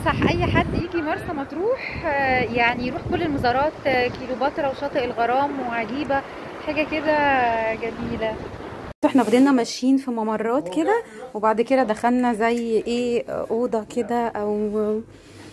صح اي حد يجي مرسى مطروح آه، يعني يروح كل المزارات آه، كيلوباترا وشاطئ الغرام وعجيبه حاجه كده جميله احنا فضلنا ماشيين في ممرات كده وبعد كده دخلنا زي ايه اوضه كده او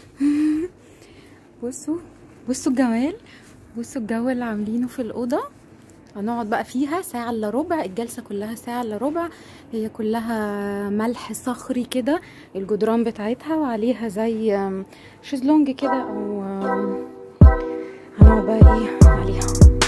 بصوا بصوا الجمال بصوا الجو اللي عاملينه في الاوضه هنقعد بقى فيها ساعة الا ربع الجلسة كلها ساعة الا ربع هي كلها ملح صخري كده الجدران بتاعتها وعليها زي آم، شезлونج كده او آم، هنقعد بقى ايه عليها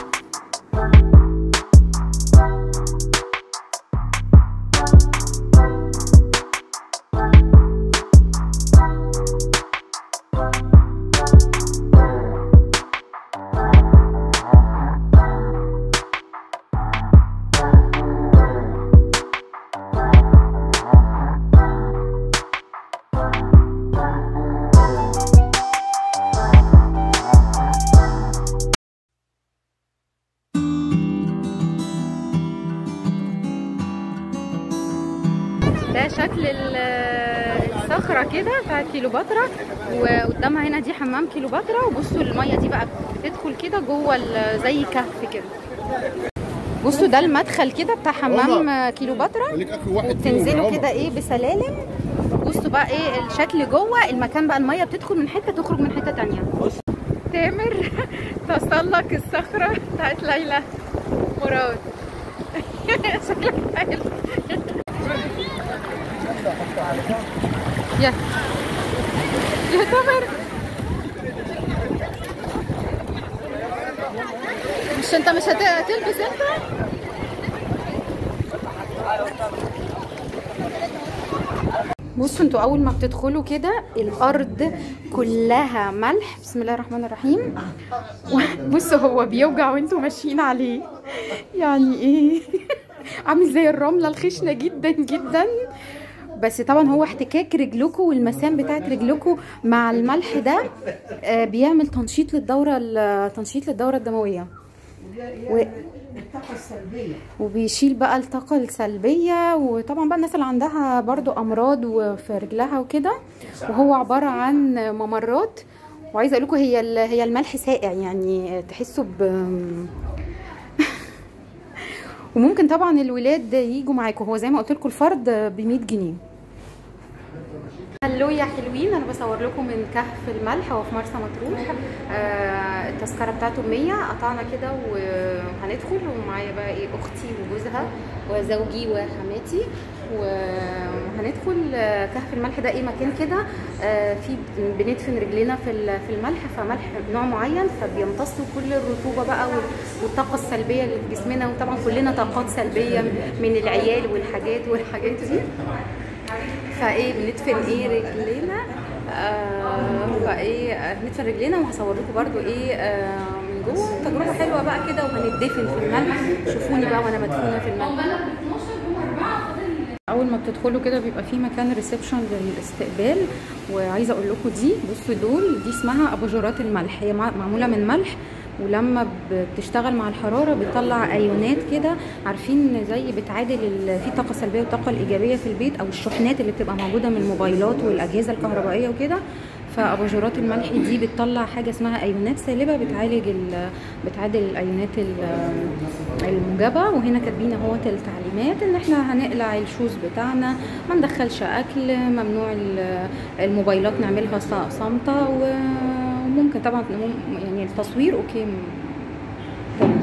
ده شكل ال- الصخرة كده بتاعت كيلوباترا وقدامها هنا دي حمام كيلوباترا وبصوا المية دي بقى بتدخل كده جوه ال- زي كهف كده بصوا ده المدخل كده بتاع حمام كيلوباترا خليك اخر واحد وبتنزلوا كده ايه بسلالم بصوا بقى ايه الشكل جوه المكان بقى المية بتدخل من حتة تخرج من حتة تانية تامر تسلق الصخرة بتاعت ليلى مراد شكلك حلو يا يا تامر مش انت مش هت- هتلبس انت بصوا انتوا اول ما بتدخلوا كده الارض كلها ملح بسم الله الرحمن الرحيم بصوا هو بيوجع وانتوا ماشيين عليه يعني ايه عامل زي الرمله الخشنه جدا جدا بس طبعا هو احتكاك رجلكم والمسام بتاعت رجلكم مع الملح ده آه، بيعمل تنشيط للدوره ال- تنشيط للدوره الدمويه و... وبيشيل بقى الطاقة السلبية وطبعا بقى الناس اللي عندها برضو أمراض وفي رجلها وكده وهو عبارة عن ممرات وعايزة أقول لكم هي ال- هي الملح ساقع يعني تحسوا ب وممكن طبعا الولاد يجوا معاكم هو زي ما قلت لكم الفرد ب 100 جنيه هلو يا حلوين انا بصور لكم من كهف الملح هو في مرسى مطروح آه التذكره بتاعته ب 100 قطعنا كده وهندخل ومعايا بقى ايه اختي وجوزها وزوجي وحماتي وهندخل آه، كهف الملح ده ايه مكان كده آه في بندفن رجلنا في ال- في الملح فملح نوع معين فبيمتص كل الرطوبه بقى وال- والطاقه السلبيه اللي في جسمنا وطبعا كلنا طاقات سلبيه من العيال والحاجات والحاجات دي فايه بندفن ايه رجلينا آه فايه آه، بندفن رجلينا وهصور لكم برضو ايه آه من جوه تجربه حلوه بقى كده وهندفن في الملح شوفوني بقى وانا مدفونه في الملح اول ما بتدخلوا كده بيبقى في مكان ريسبشن للاستقبال وعايزه اقول لكم دي بصوا دول دي اسمها اباجورات الملح هي مع- معموله من ملح ولما ب- بتشتغل مع الحراره بتطلع ايونات كده عارفين زي بتعادل ال- في طاقه سلبيه والطاقه الايجابيه في البيت او الشحنات اللي بتبقى موجوده من الموبايلات والاجهزه الكهربائيه وكده فاباجورات الملح دي بتطلع حاجه اسمها ايونات سالبه بتعالج ال- بتعادل الايونات ال- الموجبه وهنا كاتبين اهوت التعليمات ان احنا هنقلع الشوز بتاعنا ما ندخلش اكل ممنوع ال- الموبايلات نعملها ص- صامته وممكن طبعا مم- يعني التصوير اوكي تمام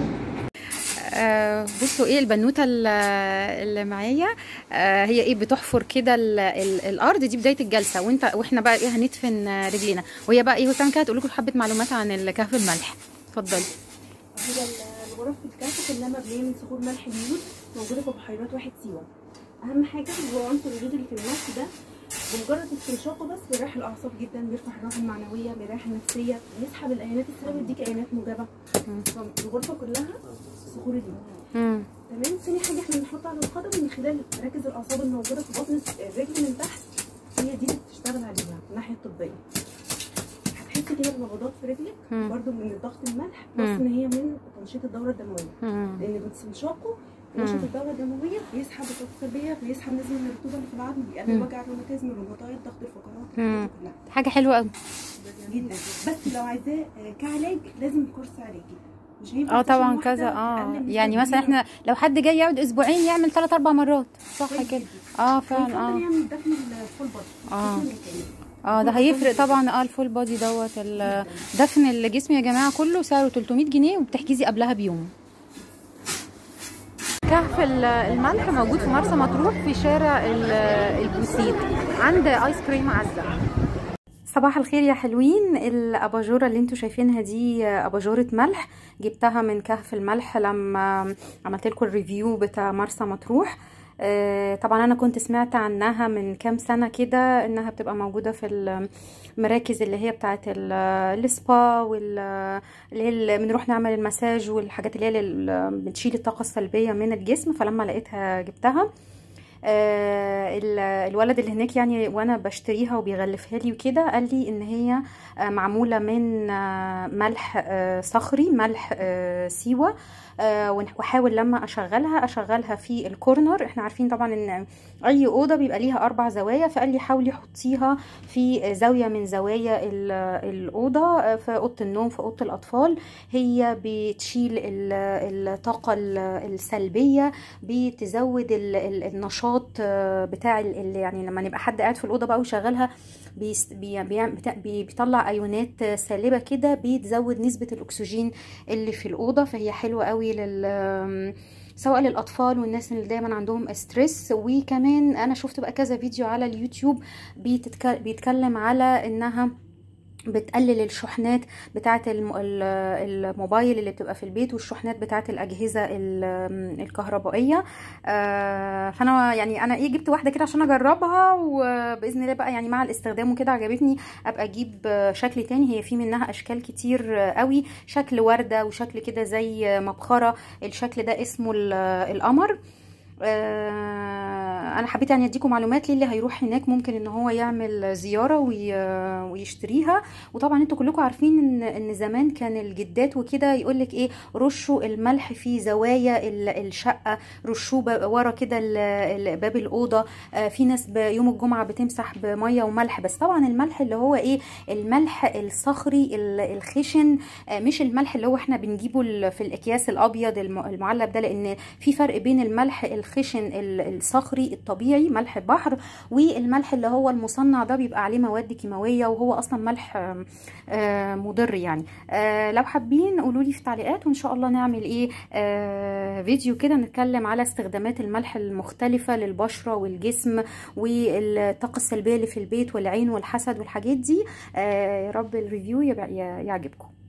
آه بصوا ايه البنوته ال- اللي معايا آه هي ايه بتحفر كده ال- ال- الارض دي بدايه الجلسه وانت واحنا بقى ايه هندفن آه، رجلينا وهي بقى ايه وتعمل كده تقول لكم حبه معلومات عن الكهف الملح اتفضلي هي ال- الغرف في الكهف كلها مبنيه من صخور ملح اليود موجوده في بحيرات واحد سيوه اهم حاجه هو عنصر اليود اللي في الملح ده بمجرد استنشاقه بس بيريح الاعصاب جدا بيرفع الراحه المعنويه بيريح النفسيه بيسحب الايونات السلبيه ويديك ايونات موجبه فالغرفه كلها صخور اليود مم. تمام ثاني حاجه احنا بنحط على القدم من خلال مراكز الاعصاب الموجوده في بطن الرجل من تحت هي دي اللي بتشتغل عليها من الناحيه الطبيه هتحسي كده بنبضات في رجلك مم. برضو من الضغط الملح بس مم. ان هي من تنشيط الدوره الدمويه مم. لان باستنشاقه بينشط مم. الدوره الدمويه بيسحب الطاقه السلبيه بيسحب نسبه من الرطوبه اللي في العظم بيقلل مم. وجع الروماتيزم الروماتويد ضغط الفقرات مم. الحاجات دي كلها حاجه حلوه قوي جدا بس لو عايزاه آه، كعلاج لازم كورس علاجي مش هينفع اه سيشن طبعا واحدة كذا اه تقلل نسبة يعني مثلا كبيرة. احنا لو حد جاي يقعد اسبوعين يعمل ثلاث اربع مرات صح كويس كده جدا. اه فعلا فيفضل اه يعمل دفن الفول بودي آه. الجسم بالكامل. اه ده هيفرق طبعا اه الفول بودي دوت ال- دفن الجسم يا جماعه كله سعره 300 جنيه وبتحجزي قبلها بيوم كهف ال- الملح موجود في مرسى مطروح في شارع ال- البوسيت عند ايس كريم عزه صباح الخير يا حلوين الاباجوره اللي انتوا شايفينها دي اباجوره ملح جبتها من كهف الملح لما عملت لكم الريفيو بتاع مرسى مطروح آه، طبعا انا كنت سمعت عنها من كام سنه كده انها بتبقى موجوده في المراكز اللي هي بتاعه ال- السبا وال اللي هي اللي بنروح نعمل المساج والحاجات اللي هي اللي بتشيل الطاقه السلبيه من الجسم فلما لقيتها جبتها آه، ال- الولد اللي هناك يعني وانا بشتريها وبيغلفها لي وكده قال لي ان هي آه، معموله من آه، ملح آه، صخري ملح آه، سيوه آه، ونح- واحاول لما اشغلها اشغلها في الكورنر احنا عارفين طبعا ان اي اوضه بيبقى ليها اربع زوايا فقال لي حاولي حطيها في زاويه من زوايا ال- الاوضه آه، في اوضه النوم في اوضه الاطفال هي بتشيل ال- الطاقه ال- السلبيه بتزود ال- ال- النشاط آه، بتاع ال- ال- يعني لما نبقى حد قاعد في الاوضه بقى ويشغلها بيست- بي- بي- بتا- بي- بيطلع ايونات سالبه كده بتزود نسبه الاكسجين اللي في الاوضه فهي حلوه قوي لل سواء للاطفال والناس اللي دايما عندهم ستريس وكمان انا شفت بقى كذا فيديو على اليوتيوب بيتك- بيتكلم على انها بتقلل الشحنات بتاعه الم- ال- الموبايل اللي بتبقى في البيت والشحنات بتاعه الاجهزه ال- الكهربائيه آه، فانا يعني انا ايه جبت واحده كده عشان اجربها وباذن الله بقى يعني مع الاستخدام وكده عجبتني ابقى اجيب آه، شكل تاني هي في منها اشكال كتير آه، قوي شكل ورده وشكل كده زي مبخره الشكل ده اسمه ال- القمر آه، انا حبيت يعني اديكم معلومات للي هيروح هناك ممكن ان هو يعمل زياره وي- ويشتريها وطبعا انتوا كلكم عارفين ان ان زمان كان الجدات وكده يقول لك ايه رشوا الملح في زوايا ال- الشقه رشوه ب- ورا كده ال- ال- باب الاوضه آه، في ناس بيوم الجمعه بتمسح بميه وملح بس طبعا الملح اللي هو ايه الملح الصخري ال- الخشن آه، مش الملح اللي هو احنا بنجيبه ال- في الاكياس الابيض الم- المعلب ده لان في فرق بين الملح الخشن ال- الصخري الطبيعي ملح البحر والملح اللي هو المصنع ده بيبقى عليه مواد كيماويه وهو اصلا ملح آم، آه، مضر يعني آه، لو حابين قولوا لي في التعليقات وان شاء الله نعمل ايه آه، فيديو كده نتكلم على استخدامات الملح المختلفه للبشره والجسم والطاقه السلبيه اللي في البيت والعين والحسد والحاجات دي آه، يا رب الريفيو يبقى- يعجبكم